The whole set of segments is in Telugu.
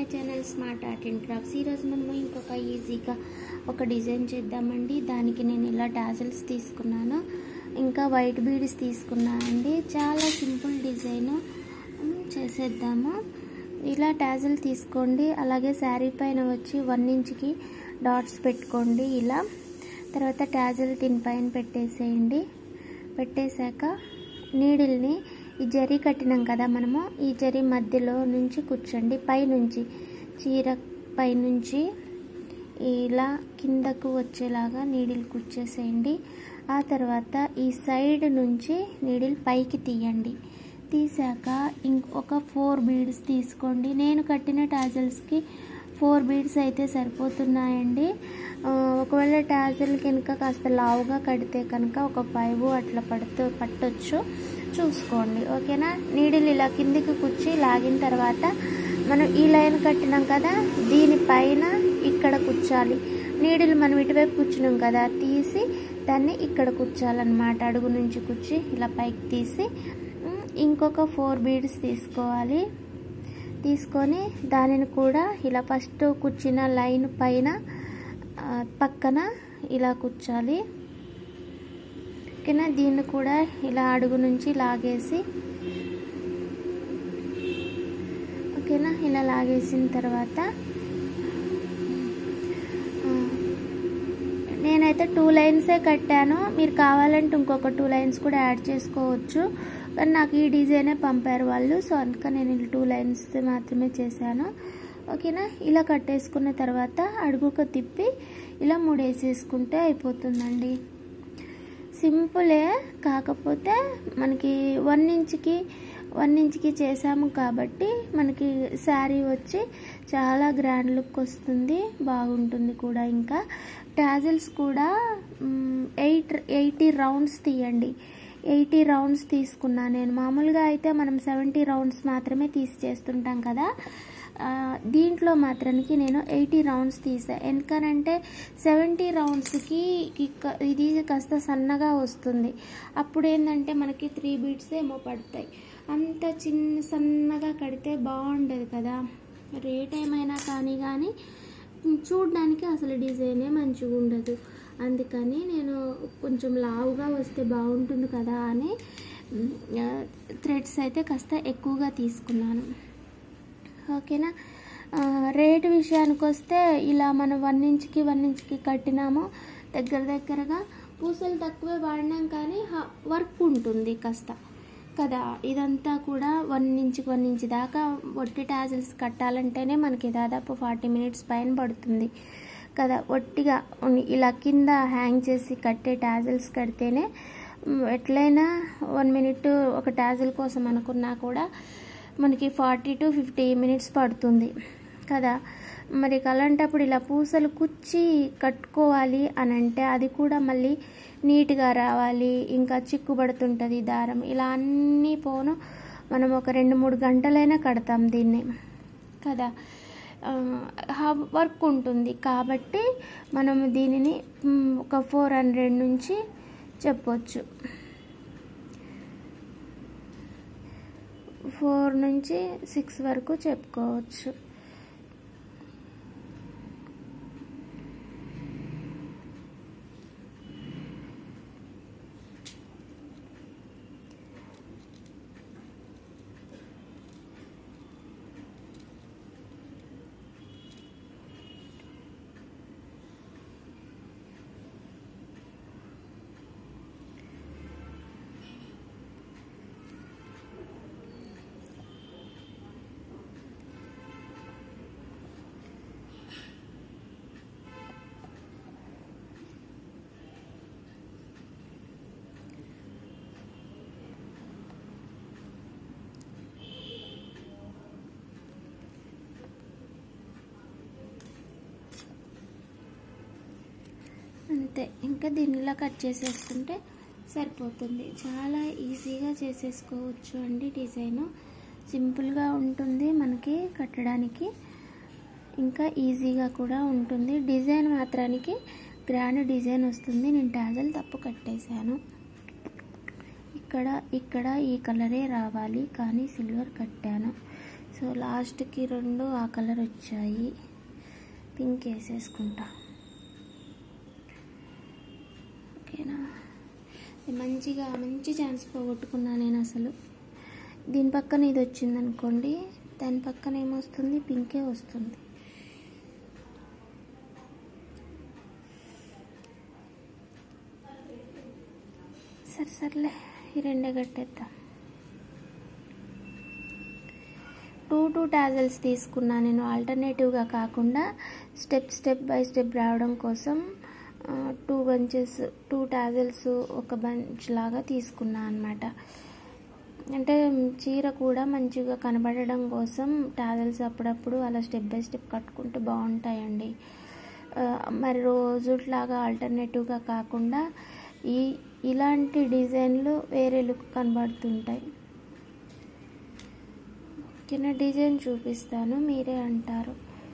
channel smart art and crafts ఈరోజు మనము ఇంకొక ఈజీగా ఒక డిజైన్ చేద్దామండి దానికి నేను ఇలా టాజల్స్ తీసుకున్నాను ఇంకా వైట్ బీడ్స్ తీసుకున్నానండి చాలా సింపుల్ డిజైన్ చేసేద్దాము ఇలా టాజల్ తీసుకోండి అలాగే శారీ పైన వచ్చి వన్ ఇంచ్కి డాట్స్ పెట్టుకోండి ఇలా తర్వాత టాజల్ దీనిపైన పెట్టేసేయండి పెట్టేశాక నీడిల్ని ఈ జరీ కట్టినాం కదా మనము ఈ జరీ మధ్యలో నుంచి కూర్చోండి పైనుంచి చీర పైనుంచి ఇలా కిందకు వచ్చేలాగా నీడిల్ కూర్చేసేయండి ఆ తర్వాత ఈ సైడ్ నుంచి నీడిల్ పైకి తీయండి తీసాక ఇంకొక ఫోర్ బీడ్స్ తీసుకోండి నేను కట్టిన టాజల్స్కి ఫోర్ బీడ్స్ అయితే సరిపోతున్నాయండి ఒకవేళ టాజల్ కనుక కాస్త లావుగా కడితే కనుక ఒక ఫైవ్ అట్లా పడుతూ పట్టొచ్చు చూసుకోండి ఓకేనా నీడిల్ ఇలా కిందికి కూర్చి లాగిన తర్వాత మనం ఈ లైన్ కట్టినాం కదా దీనిపైన ఇక్కడ కూర్చోాలి నీడిల్ మనం ఇటువైపు కూర్చున్నాం కదా తీసి దాన్ని ఇక్కడ కూర్చోాలన్నమాట అడుగు నుంచి కూర్చి ఇలా పైకి తీసి ఇంకొక ఫోర్ బీడ్స్ తీసుకోవాలి తీసుకొని దానిని కూడా ఇలా ఫస్ట్ కూర్చిన లైన్ పైన పక్కన ఇలా కూర్చోాలి ఓకేనా దీన్ని కూడా ఇలా అడుగు నుంచి లాగేసి ఓకేనా ఇలా లాగేసిన తర్వాత నేనైతే టూ లైన్సే కట్టాను మీరు కావాలంటే ఇంకొక టూ లైన్స్ కూడా యాడ్ చేసుకోవచ్చు కానీ నాకు ఈ డిజైనే పంపారు వాళ్ళు సో అందుకని నేను టూ లైన్స్ మాత్రమే చేశాను ఓకేనా ఇలా కట్టేసుకున్న తర్వాత అడుగుకు తిప్పి ఇలా మూడేసేసుకుంటే అయిపోతుందండి సింపులే కాకపోతే మనకి వన్ ఇంచ్కి వన్ ఇంచ్కి చేసాము కాబట్టి మనకి శారీ వచ్చి చాలా గ్రాండ్ లుక్ వస్తుంది బాగుంటుంది కూడా ఇంకా టాజిల్స్ కూడా ఎయిట్ ఎయిటీ రౌండ్స్ తీయండి ఎయిటీ రౌండ్స్ తీసుకున్నా నేను మామూలుగా అయితే మనం సెవెంటీ రౌండ్స్ మాత్రమే తీసి చేస్తుంటాం కదా దీంట్లో మాత్రానికి నేను ఎయిటీ రౌండ్స్ తీసా ఎందుకనంటే సెవెంటీ రౌండ్స్కి ఇది కాస్త సన్నగా వస్తుంది అప్పుడు ఏంటంటే మనకి త్రీ బీట్స్ ఏమో పడతాయి అంత చిన్న సన్నగా కడితే బాగుండదు కదా రేట్ ఏమైనా కానీ కానీ చూడడానికి అసలు డిజైనే మంచిగా ఉండదు అందుకని నేను కొంచెం లావుగా వస్తే బాగుంటుంది కదా అని థ్రెడ్స్ అయితే కాస్త ఎక్కువగా తీసుకున్నాను ఓకేనా రేట్ విషయానికి వస్తే ఇలా మనం వన్ ఇంచ్కి వన్ ఇంచ్కి కట్టినాము దగ్గర దగ్గరగా పూసలు తక్కువే వాడినాం కానీ వర్క్ ఉంటుంది కాస్త కదా ఇదంతా కూడా వన్ ఇంచ్కి వన్ ఇంచ్ దాకా ఒట్టి టాజిల్స్ కట్టాలంటేనే మనకి దాదాపు ఫార్టీ మినిట్స్ పైన పడుతుంది కదా ఒట్టిగా ఇలా కింద హ్యాంగ్ చేసి కట్టే టాజిల్స్ కడితేనే ఎట్లయినా వన్ మినిట్ ఒక టాజిల్ కోసం అనుకున్నా కూడా మనకి ఫార్టీ టు ఫిఫ్టీ మినిట్స్ పడుతుంది కదా మరి అలాంటప్పుడు ఇలా పూసలు కుచ్చి కట్టుకోవాలి అని అంటే అది కూడా మళ్ళీ నీట్గా రావాలి ఇంకా చిక్కుబడుతుంటుంది దారం ఇలా అన్నీ పోను మనం ఒక రెండు మూడు గంటలైనా కడతాం దీన్ని కదా వర్క్ ఉంటుంది కాబట్టి మనం దీనిని ఒక ఫోర్ హండ్రెడ్ నుంచి చెప్పొచ్చు ఫోర్ నుంచి సిక్స్ వరకు చెప్పుకోవచ్చు అంతే ఇంకా దీనిలా కట్ చేసేసుకుంటే సరిపోతుంది చాలా ఈజీగా చేసేసుకోవచ్చు అండి డిజైన్ సింపుల్గా ఉంటుంది మనకి కట్టడానికి ఇంకా ఈజీగా కూడా ఉంటుంది డిజైన్ మాత్రానికి గ్రాండ్ డిజైన్ వస్తుంది నేను టాజల్ తప్పు కట్టేశాను ఇక్కడ ఇక్కడ ఈ కలరే రావాలి కానీ సిల్వర్ కట్టాను సో లాస్ట్కి రెండు ఆ కలర్ వచ్చాయి పింక్ వేసేసుకుంటా ఓకేనా మంచిగా మంచి ఛాన్స్ పోగొట్టుకున్నా నేను అసలు దీని పక్కన ఇది వచ్చింది అనుకోండి దాని పక్కన ఏమొస్తుంది పింకే వస్తుంది సరే సర్లే ఈ రెండే కట్టేద్దాం టూ టూ టాజల్స్ తీసుకున్నా నేను ఆల్టర్నేటివ్గా కాకుండా స్టెప్ స్టెప్ బై స్టెప్ రావడం కోసం టూ బంచెస్ టూ టాజల్స్ ఒక బంచ్ లాగా తీసుకున్నా అనమాట అంటే చీర కూడా మంచిగా కనబడడం కోసం టాజల్స్ అప్పుడప్పుడు అలా స్టెప్ బై స్టెప్ కట్టుకుంటే బాగుంటాయండి ఆ, మరి రోజుట్లాగా ఆల్టర్నేటివ్గా కాకుండా ఈ ఇలాంటి డిజైన్లు వేరే లుక్ కనబడుతుంటాయి చిన్న డిజైన్ చూపిస్తాను మీరే అంటారు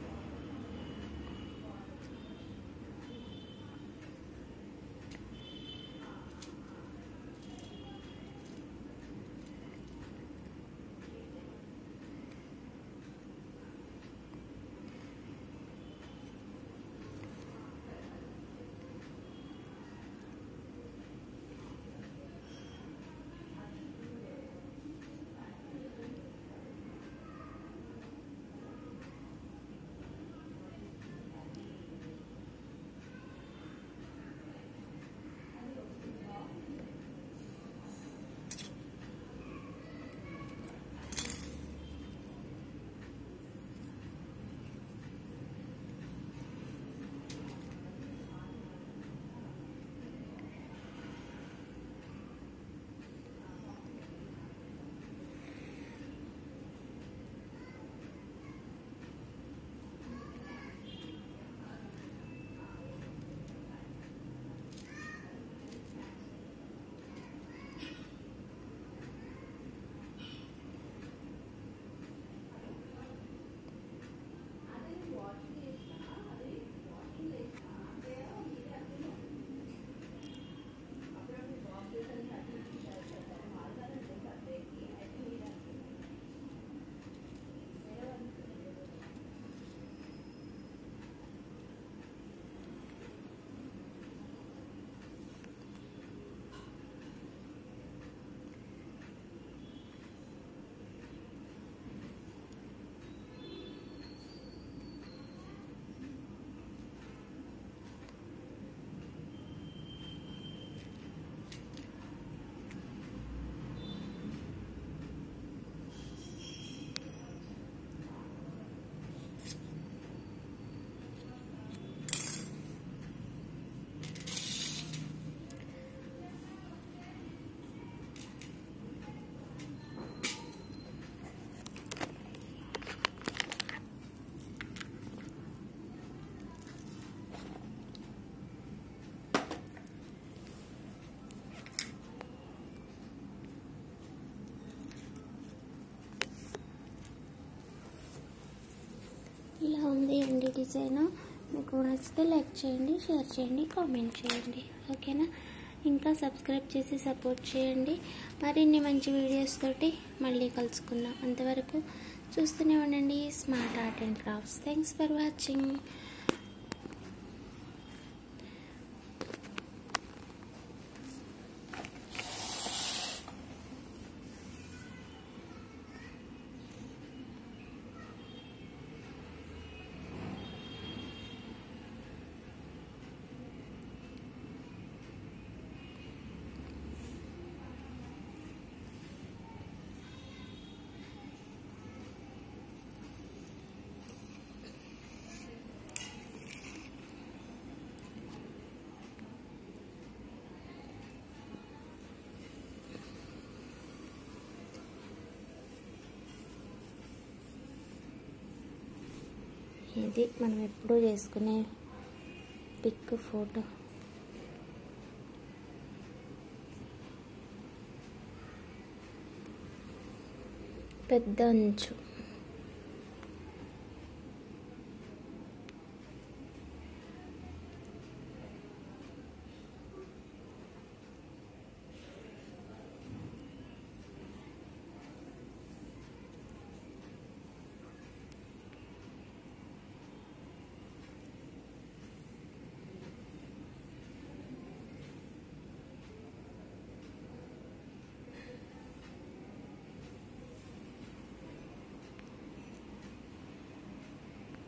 ఇలా ఉంది అండి డిజైన్ మీకు నచ్చితే లైక్ చేయండి షేర్ చేయండి కామెంట్ చేయండి ఓకేనా ఇంకా సబ్స్క్రైబ్ చేసి సపోర్ట్ చేయండి మరిన్ని మంచి వీడియోస్ తోటి మళ్ళీ కలుసుకుందాం అంతవరకు చూస్తూనే ఉండండి smart art and crafts thanks for watching ఇది మనం ఎప్పుడూ చేసుకునే పిక్ ఫోటో పెద్ద అంచు